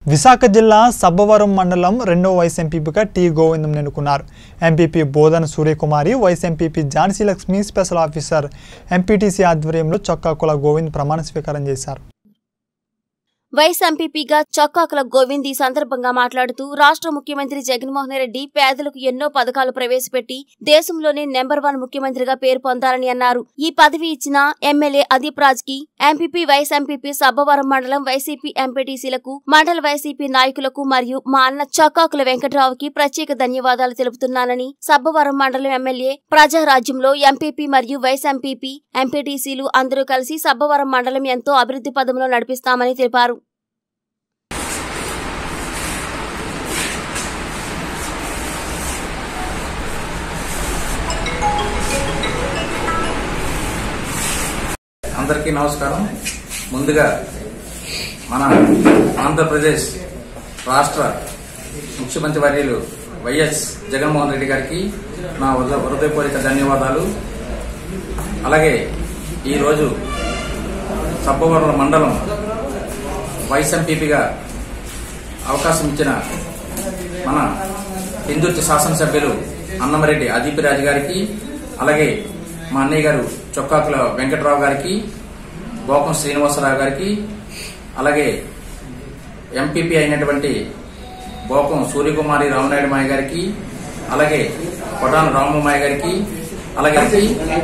విశాఖ జిల్లా సబ్బవరం మండలం రెండో వైస్ ఎంపీపీగా టి గోవిందం ఎన్నుకున్నారు MPP Bodhana Suryakumari vice MPP Jhansi Lakshmi special officer MPTC ఆధ్వర్యంలో చొక్కాకుల గోవింద్ ప్రమాణ స్వీకారం చేశారు వైస్ ఎంపీపీగా చొక్కాకుల గోవింద్ ఈ సందర్భంగా మాట్లాడుతూ రాష్ట్ర ముఖ్యమంత్రి జగన్మోహన్ రెడ్డి పేదలకు ఎన్నో పథకాలు ప్రవేశపెట్టి దేశంలోనే నెంబర్ వన్ ముఖ్యమంత్రిగా పేరు పొందాలని అన్నారు ఈ పదవి ఇచ్చిన ఎమ్మెల్యే అదీప్ రాజ్ కి ఎంపీపీ వైస్ ఎంపీపీ సబ్బవరం మండలం వైసీపీ ఎంపీటీసీలకు మండల వైసీపీ నాయకులకు మరియు మా అన్న చొక్కాకుల వెంకట్రావుకి ప్రత్యేక ధన్యవాదాలు తెలుపుతున్నానని సబ్బవరం మండలం ఎమ్మెల్యే ప్రజారాజ్యంలో ఎంపీపీ మరియు వైస్ ఎంపీపీ ఎంపీటీసీలు అందరూ కలిసి సబ్బవరం మండలం ఎంతో అభివృద్ధి పదంలో నడిపిస్తామని తెలిపారు అందరికీ నమస్కారం ముందుగా మన ఆంధ్రప్రదేశ్ రాష్ట్ర ముఖ్యమంత్రి వర్యులు వైఎస్ జగన్మోహన్ రెడ్డి గారికి నా హృద- హృదయపూర్వక ధన్యవాదాలు అలాగే ఈరోజు సబ్బవరం మండలం వైస్ ఎంపీపీగా అవకాశం ఇచ్చిన మన హిందుత్వ శాసనసభ్యులు అన్నమరెడ్డి అదీప్ రాజు గారికి అలాగే మా అన్నయ్య గారు చొక్కాకుల వెంకటరావు గారికి గోపం శ్రీనివాసరావు గారికి అలాగే ఎంపీపీ అయినటువంటి బోకం సూర్యకుమారి రామనాయుడు మాయ గారికి అలాగే కొటాను రామమాయ గారికి అలాగే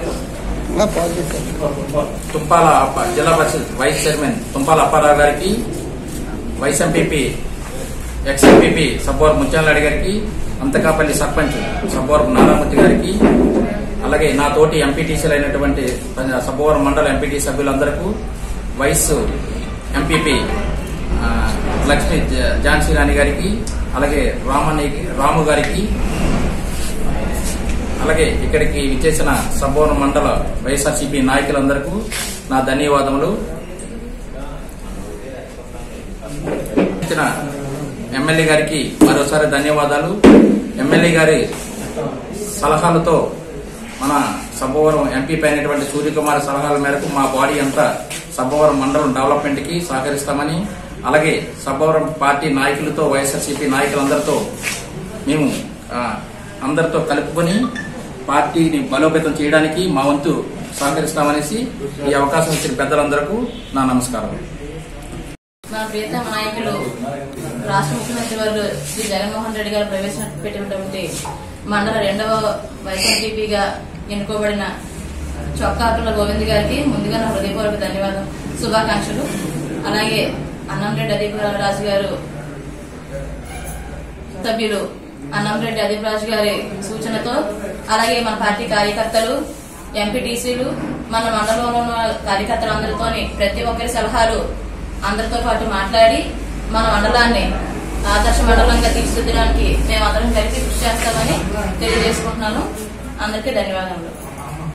తుంపాల అప్ప జిల్లా పరిషత్ వైస్ చైర్మన్ తుంపాల అప్పారావు గారికి వైస్ ఎంపీపీ ఎక్స్ ఎంపీపీ సబ్బోర్ ముత్యాలనాయుడు గారికి అంతకాపల్లి సర్పంచ్ సబ్బోర్ నారామూర్తి గారికి అలాగే నా తోటి ఎంపీటీసీలు అయినటువంటి సబ్బోవరం మండల ఎంపీటీ సభ్యులందరకు వైస్ ఎంపీపీ ఆ, లక్ష్మీ జ- ఝాన్సీ రాణి గారికి అలాగే రామన్నయ్య రాము గారికి అలాగే ఇక్కడికి విచ్చేసిన సబ్బోవరం మండల వైఎస్ఆర్సీపీ నాయకులందరకు నా ధన్యవాదములు ఇచ్చిన ఎమ్మెల్యే గారికి మరోసారి ధన్యవాదాలు ఎమ్మెల్యే గారి సలహాలతో మన సబ్బవరం ఎంపీ అయినటువంటి సూర్యకుమార్ సలహాల మేరకు మా బాడీ అంతా సబ్బవరం మండలం డెవలప్మెంట్ కి సహకరిస్తామని అలాగే సబ్బవరం పార్టీ నాయకులతో వైఎస్ఆర్సీపీ నాయకులందరితో మేము ఆ, అందరితో కలుపుకొని పార్టీని బలోపేతం చేయడానికి మా వంతు సహకరిస్తామనేసి ఈ అవకాశం ఇచ్చిన పెద్దలందరకు నా నమస్కారం మా ప్రియతమ నాయకులు రాష్ట్ర ముఖ్యమంత్రి వారు శ్రీ జగన్మోహన్ రెడ్డి గారు ప్రవేశపెట్టినటువంటి మండల రెండవ వైఎస్ఆర్టీపీగా ఎన్నుకోబడిన చొక్కాకుల గోవింద్ గారికి ముందుగా నా హృదయపూర్వక ధన్యవాదం శుభాకాంక్షలు అలాగే అన్నంరెడ్డి అదీప్ రాజు గారు సభ్యులు అన్నంరెడ్డి అదీప్ రాజు గారి సూచనతో అలాగే మన పార్టీ కార్యకర్తలు ఎంపీటీసీలు మన మండలంలో ఉన్న కార్యకర్తలందరితోని ప్రతి ఒక్కరి సలహాలు అందరితో పాటు మాట్లాడి మన మండలాన్ని ఆదర్శ మండలంగా తీర్చిదిద్దడానికి మేము అందరం కలిసి కృషి చేస్తామని తెలియజేసుకుంటున్నాను అందరికీ ధన్యవాదములు